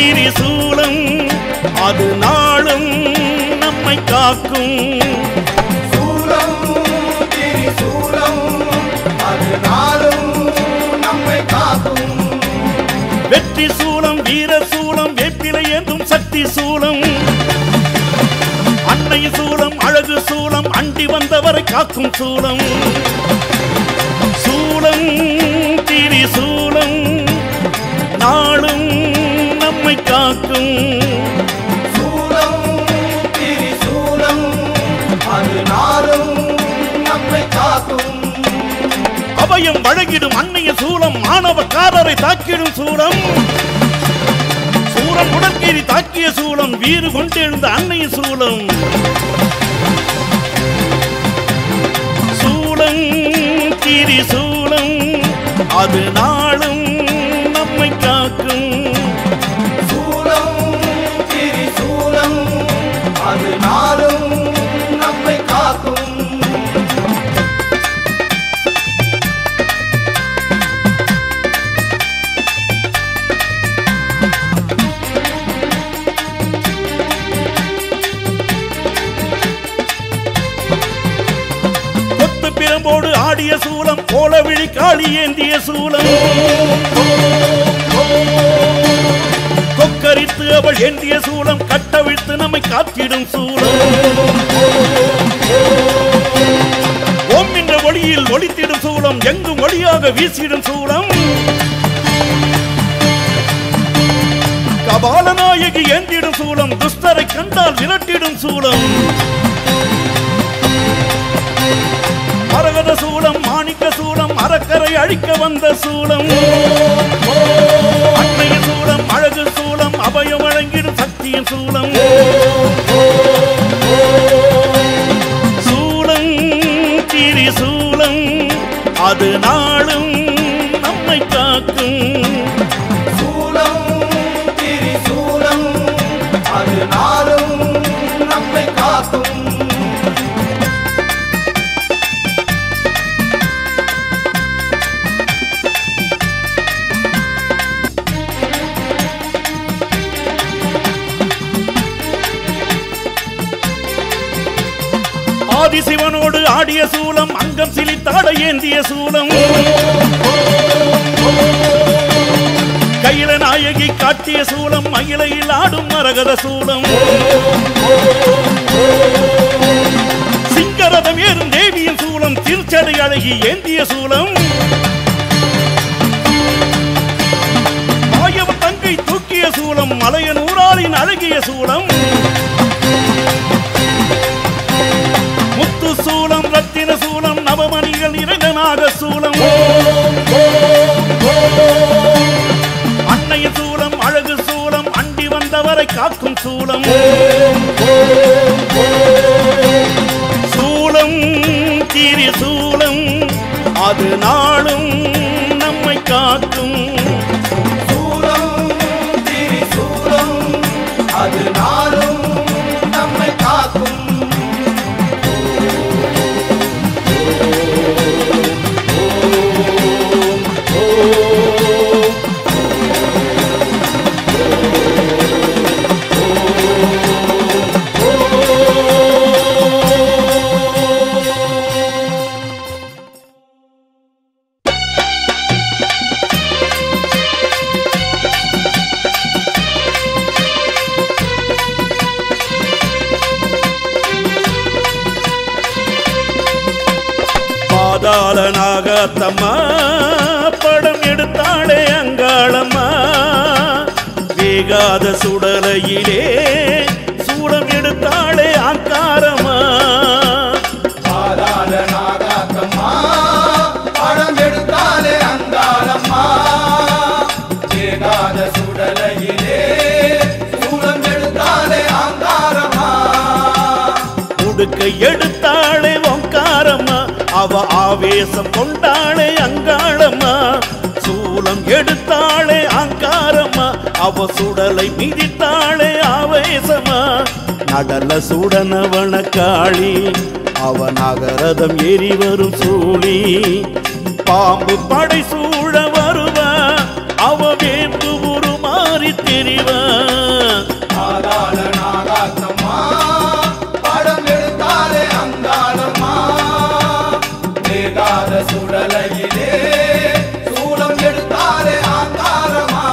திரிசூலம் அது நாளும் நம்மை காக்கும் சூலம் திரிசூலம் அது நாளும் நம்மை காக்கும் வெற்றி சூலம் வீர சூலம் வேப்பிலை ஏந்தும் சக்தி சூலம் அன்னை சூலம் அழகு சூலம் அண்டி வந்தவரை காக்கும் சூலம் சூலம் திரிசூலம் நாளும் நம்மை காக்கும் சூலம் திரிசூலம் அது நாளும் நம்மை காக்கும் அபயம் வழங்கிடும் அன்னைய சூலம் மாணவக்காரரை தாக்கிடும் சூலம் சூரன் உடற்கேறி தாக்கிய சூலம் வீறு கொண்டெழுந்த அன்னைய சூலம் சூலம் திரி சூலம் அது நாளும் நம்மை காக்கும் சூலம் திரிசூலம் அது நாளும் நம்மை காக்கும் கொத்து பிரம்போடு ஆடிய சூலம் கோலவிழி காளி ஏந்திய சூலம் கொக்கரித்து அவள் ஏந்திய சூலம் கட்டவிழ்த்து நம்மை காத்திடும் சூலம் ஓம் என்ற ஒளியில் ஒளித்திடும் சூலம் எங்கும் ஒளியாக வீசிடும் சூலம் கபாலநாயகி ஏந்திடும் சூலம் துஷ்டரை கண்டால் விரட்டிடும் சூலம் மரகத சூலம் மாணிக்க சூலம் அறக்கரை அழிக்க வந்த சூலம் அன்னைய சூலம் அழகு சூலம் அபயம் வழங்கிடும் சக்தியின் சூலம் சூலம் திரி சூலம் அது நாளும் நம்மை காக்கும் சூலம் திரிசூலம் அது நாளும் நம்மை காக்கும் ஆதிசிவனோடு ஆடிய சூலம் அங்கம் சிலித்தாட ஏந்திய சூலம் கையில நாயகி காட்டிய சூலம் மயிலையில் ஆடும் மரகத சூலம் சிங்கரதம் ஏறும் தேவியின் சூலம் திருச்சடை அழகி ஏந்திய சூலம் மாயவ தங்கை தூக்கிய சூலம் மலையன் ஊராளின் அழகிய சூலம் முத்து சூலம் ரத்தின சூலம் நவமணிகள் இரகனாக சூலம் அன்னைய சூலம் அழகு சூலம் அண்டி வந்தவரை காக்கும் சூலம் சூலம் திரி சூலம் அது நாளும் நம்மை காக்கும் சூலம் திரிசூலம் அது நாளும் நம்மை காக்கும் பாதாள நாகத்தம்மா படம் எடுத்தாளே அங்காளம்மா வேகாத சுடலையிலே சூடம் எடுத்தாளே ஆக்காரம்மா பாதாள நாகாத்தம்மா படம் எடுத்தாலே அங்காளம்மா ஏகாத சுடலையிலே சூலம் எடுத்தாலே அங்காரம்மா உடுக்கை எடுத்தாளே ஓங்காரம்மா அவ ஆவேசம் கொண்டாளே அங்காளம்மா சூலம் எடுத்தாளே அங்காரம்மா அவ சுடலை மிதித்தாளே ஆவேசமா நடல சுடனவன காளி அவ நகரதம் ஏறி வரும் சூழி பாம்பு படை சூழ வருவா அவ வேம்பு உருமாறி மாறி தெரிவா ஆதாள நாகாத்தம்மா படம் எடுத்தாலே அங்காளம்மா வேகாத சுடலையிலே சூளம் எடுத்தாலே ஆங்காரமா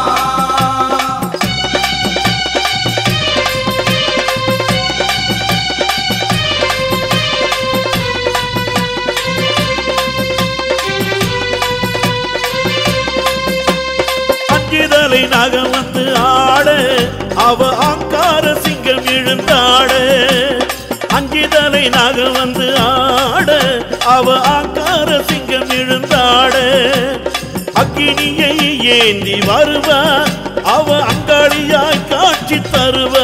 அஞ்சுதலை நக வந்து ஆட அவ ஆங்கார சிங்கம் எழுந்தாட அஞ்சுதலை நக வந்து ஆட அவ ஆங்கார சிங்கம் எழுந்தாட அக்கினியை ஏந்தி வருவா அவ அங்காளியாய் காட்சி தருவா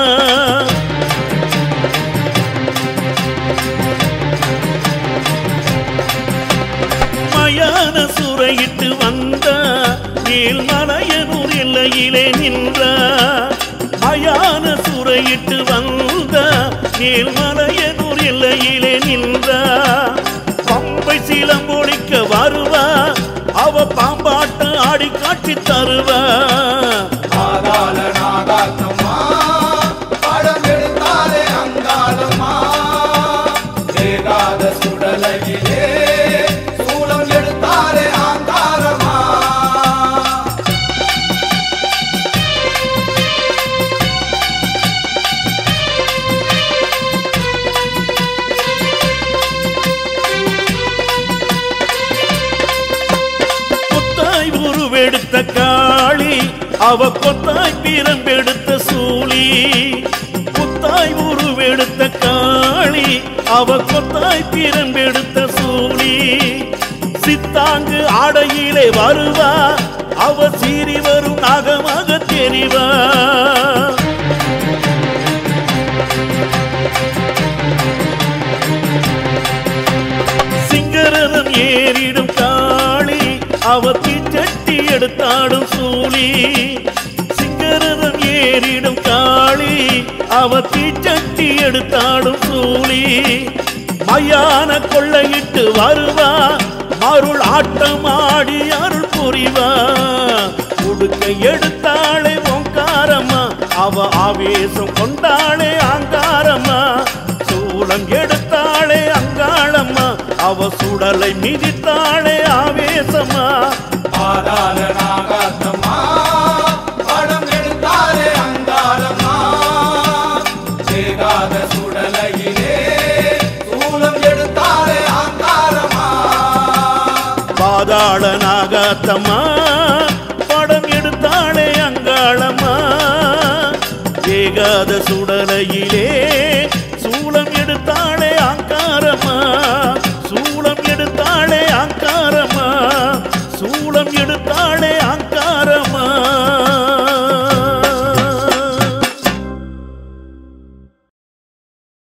மயான சுரையிட்டு வந்த நீள்மலையனூர் எல்லையிலே நின்ற மயான சுரையிட்டு வந்த நீள்மலையனூர் எல்லையிலே நின்ற பம்பை சிலம்பொழிக்க வருவா அவ பாம்பாட்ட ஆடி காட்சி தருவா ஆதாள நாகாத்தம்மா படம் எடுத்தாலே அங்காளம்மா வேகாத சுடலையிலே சூளம் எடுத்தாலே ஆங்காரமா கொத்தாய் உருவெடுத்த காளி அவ கொத்தாய் பிரம்பெடுத்த சூளி கொத்தாய் உருவெடுத்த காளி அவ கொத்தாய் பிரம்பெடுத்த சூளி சித்தாங்கு ஆடையிலே வருவா அவ சீறி வரும் நாகமாக தெரிவா சிங்கரதம் ஏறிடும் காளி அவ தீச்சட்டி எடுத்தாடும் சூளி சிங்கரதம் ஏறிடும் காளி அவ தீச்சட்டி எடுத்தாடும் சூளி மயான கொள்ளையிட்டு வருவா அருள் ஆட்டமாடி அருள் புரிவா உடுக்க எடுத்தாளே ஓங்காரம்மா அவ ஆவேசம் கொண்டாளே ஆங்காரம்மா சூளம் எடுத்தாளே அங்காளம்மா அவ சுடலை மிதித்தாளே ஆவேசமா ஆதாள நாகாத்தம்மா படம் எடுத்தாலே அங்காளம்மா வேகாத சுடலையிலே சூளம் எடுத்தாலே ஆங்காரமா பாதாள நாகாத்தம்மா படம் எடுத்தாளே அங்காளம்மா ஏகாத சுடலையிலே